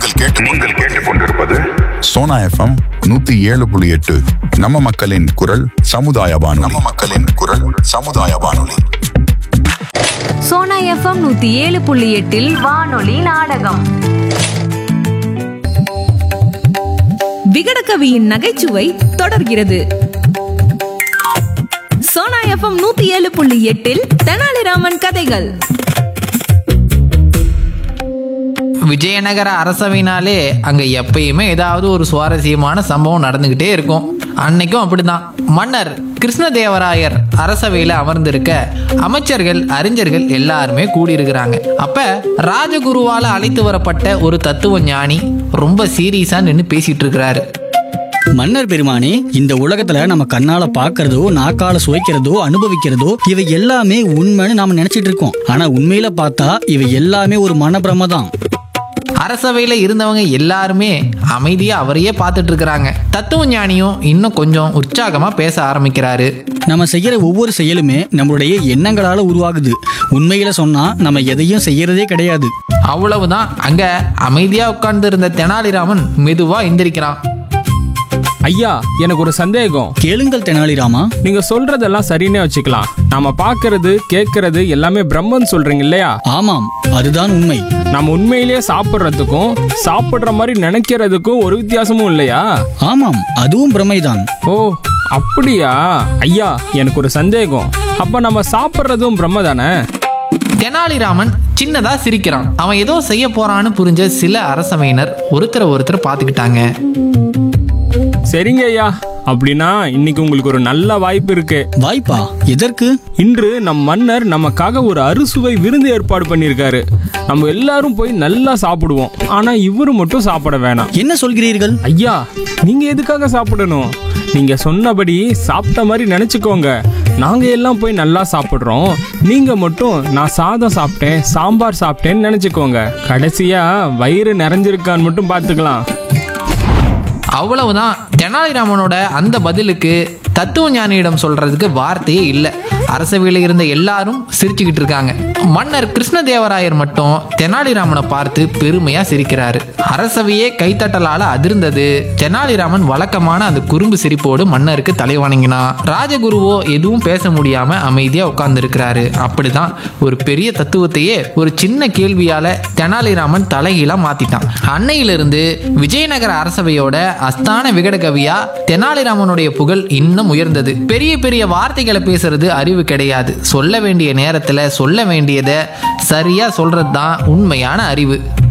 நீங்கள் கேட்டு நீங்கள் கேட்டுக்கொண்டிருப்பது சோனா எஃப்எம் நூத்தி ஏழு புள்ளி எட்டு நம்ம மக்களின் குரல் சமுதாய வானொலி நம்ம மக்களின் குரல் சமுதாய வானொலி சோனா எஃப்எம் நூத்தி ஏழு புள்ளி எட்டில் வானொலி நாடகம் விகடகவியின் நகைச்சுவை தொடர்கிறது சோனா எஃப்எம் நூத்தி ஏழு புள்ளி எட்டில் தெனாலிராமன் கதைகள் விஜயநகர அரசவைனாலே அங்க எப்பயுமே ஏதாவது ஒரு சுவாரஸ்யமான சம்பவம் நடந்துகிட்டே இருக்கும் அன்னைக்கும் அப்படிதான் மன்னர் கிருஷ்ணதேவராயர் அரசவையில அமர்ந்திருக்க அமைச்சர்கள் அறிஞர்கள் எல்லாருமே கூடியிருக்கிறாங்க அப்ப ராஜகுருவால அழைத்து வரப்பட்ட ஒரு தத்துவ ஞானி ரொம்ப சீரியஸா நின்று பேசிட்டு இருக்கிறாரு மன்னர் பெருமானே இந்த உலகத்துல நம்ம கண்ணால பாக்குறதோ நாக்கால சுவைக்கிறதோ அனுபவிக்கிறதோ இவை எல்லாமே உண்மைன்னு நாம நினைச்சிட்டு இருக்கோம் ஆனா உண்மையில பார்த்தா இவை எல்லாமே ஒரு மனப்பிரம தான் அரசவையில இருந்தவங்க எல்லாருமே அமைதியா அவரையே பார்த்துட்டு இருக்கிறாங்க தத்துவ ஞானியும் இன்னும் கொஞ்சம் உற்சாகமா பேச ஆரம்பிக்கிறாரு நம்ம செய்யற ஒவ்வொரு செயலுமே நம்மளுடைய எண்ணங்களால உருவாகுது உண்மையில சொன்னா நம்ம எதையும் செய்யறதே கிடையாது அவ்வளவுதான் அங்க அமைதியா உட்கார்ந்து இருந்த தெனாலிராமன் மெதுவா எந்திரிக்கிறான் ஐயா எனக்கு ஒரு சந்தேகம் கேளுங்கள் தெனாலிராமா நீங்க சொல்றதெல்லாம் சரின்னே வச்சுக்கலாம் நாம பார்க்கிறது கேட்கறது எல்லாமே பிரம்மன் சொல்றீங்க இல்லையா ஆமாம் அதுதான் உண்மை நம்ம உண்மையிலேயே சாப்பிட்றதுக்கும் சாப்பிடுற மாதிரி நினைக்கிறதுக்கும் ஒரு வித்தியாசமும் இல்லையா ஆமாம் அதுவும் பிரமைதான் ஓ அப்படியா ஐயா எனக்கு ஒரு சந்தேகம் அப்ப நம்ம சாப்பிட்றதும் பிரம்ம தானே தெனாலிராமன் சின்னதா சிரிக்கிறான் அவன் ஏதோ செய்ய போறான்னு புரிஞ்ச சில அரசவையினர் ஒருத்தரை ஒருத்தர் பார்த்துக்கிட்டாங்க சரிங்க ஐயா அப்படின்னா இன்னைக்கு உங்களுக்கு ஒரு நல்ல வாய்ப்பு இருக்கு வாய்ப்பா எதற்கு இன்று நம் மன்னர் நமக்காக ஒரு அறுசுவை விருந்து ஏற்பாடு பண்ணியிருக்காரு நம்ம எல்லாரும் போய் நல்லா சாப்பிடுவோம் ஆனா இவரு மட்டும் சாப்பிட வேணாம் என்ன சொல்கிறீர்கள் ஐயா நீங்க எதுக்காக சாப்பிடணும் நீங்க சொன்னபடி சாப்பிட்ட மாதிரி நினைச்சுக்கோங்க நாங்க எல்லாம் போய் நல்லா சாப்பிடுறோம் நீங்க மட்டும் நான் சாதம் சாப்பிட்டேன் சாம்பார் சாப்பிட்டேன்னு நினைச்சுக்கோங்க கடைசியா வயிறு நிறைஞ்சிருக்கான்னு மட்டும் பார்த்துக்கலாம் அவ்வளவுதான் தெனாலிராமனோட அந்த பதிலுக்கு தத்துவ ஞானியிடம் சொல்றதுக்கு வார்த்தையே இல்லை அரசவையில் இருந்த எல்லாரும் சிரிச்சுக்கிட்டு இருக்காங்க மன்னர் கிருஷ்ணதேவராயர் மட்டும் தெனாலிராமனை பார்த்து பெருமையா சிரிக்கிறாரு அரசவையே கைத்தட்டலால அதிர்ந்தது தெனாலிராமன் வழக்கமான அந்த குறும்பு சிரிப்போடு மன்னருக்கு தலை வணங்கினான் ராஜகுருவோ எதுவும் பேச முடியாம அமைதியா உட்கார்ந்து இருக்கிறாரு அப்படிதான் ஒரு பெரிய தத்துவத்தையே ஒரு சின்ன கேள்வியால தெனாலிராமன் தலைகீழா மாத்திட்டான் அன்னையிலிருந்து விஜயநகர அரசவையோட அஸ்தான விகடகவியா தெனாலிராமனுடைய புகழ் இன்னும் உயர்ந்தது பெரிய பெரிய வார்த்தைகளை பேசுறது அறிவு கிடையாது சொல்ல வேண்டிய நேரத்துல சொல்ல வேண்டியதை சரியா சொல்றது தான் உண்மையான அறிவு